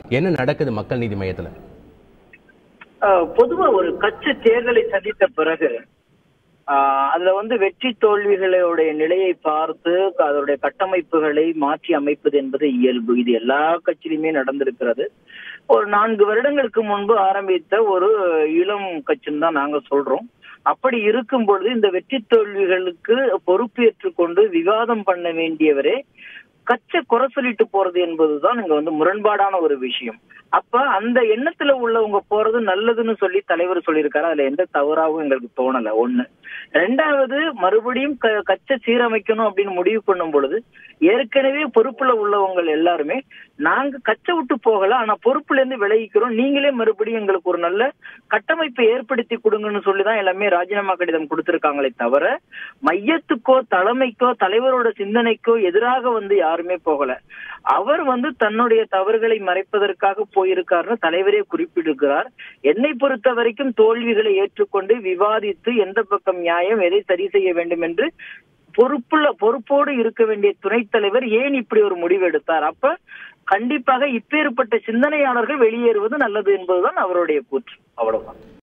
என்ன நடக்குது மக்கள் நீதி மையத்துல ஆஹ் பொதுவா ஒரு கட்சி தேர்தலை சந்தித்த பிறகு ஆஹ் அதுல வந்து வெற்றி தோல்விகளுடைய நிலையை பார்த்து அதனுடைய கட்டமைப்புகளை மாற்றி அமைப்பது என்பது இயல்பு இது எல்லா கட்சியிலுமே நடந்திருக்கிறது ஒரு நான்கு வருடங்களுக்கு முன்பு ஆரம்பித்த ஒரு இளம் கட்சின்னு தான் நாங்க சொல்றோம் அப்படி இருக்கும் பொழுது இந்த வெற்றி தோல்விகளுக்கு பொறுப்பேற்றுக் கொண்டு விவாதம் பண்ண வேண்டியவரே கச்சை குறை சொல்லிட்டு போறது என்பதுதான் இங்க வந்து முரண்பாடான ஒரு விஷயம் அப்ப அந்த எண்ணத்துல உள்ளவங்க போறது நல்லதுன்னு சொல்லி தலைவர் சொல்லியிருக்காரு அதுல எந்த தவறாவும் எங்களுக்கு தோணல ஒண்ணு ரெண்டாவது மறுபடியும் க- கச்சை சீரமைக்கணும் அப்படின்னு முடிவு பண்ணும் பொழுது ஏற்கனவே பொறுப்புல உள்ளவங்க எல்லாருமே நாங்க கச்சை விட்டு போகல ஆனா பொறுப்புல இருந்து விலகிக்கிறோம் நீங்களே மறுபடியும் எங்களுக்கு ஒரு நல்ல கட்டமைப்பை ஏற்படுத்தி கொடுங்கன்னு சொல்லிதான் எல்லாமே ராஜினாமா கடிதம் கொடுத்திருக்காங்களே தவிர மையத்துக்கோ தலைமைக்கோ தலைவரோட சிந்தனைக்கோ எதிராக வந்து யாருமே போகல அவர் வந்து தன்னுடைய தவறுகளை மறைப்பதற்காக போயிருக்காருன்னு தலைவரே குறிப்பிட்டிருக்கிறார் என்னை பொறுத்த வரைக்கும் தோல்விகளை ஏற்றுக்கொண்டு விவாதித்து எந்த பக்கம் நியாயம் எதை சரி செய்ய வேண்டும் என்று பொறுப்புள்ள பொறுப்போடு இருக்க வேண்டிய துணைத் தலைவர் ஏன் இப்படி ஒரு முடிவு எடுத்தார் அப்ப கண்டிப்பாக இப்பேற்பட்ட சிந்தனையாளர்கள் வெளியேறுவது நல்லது என்பதுதான் அவருடைய கூற்று அவ்வளவுதான்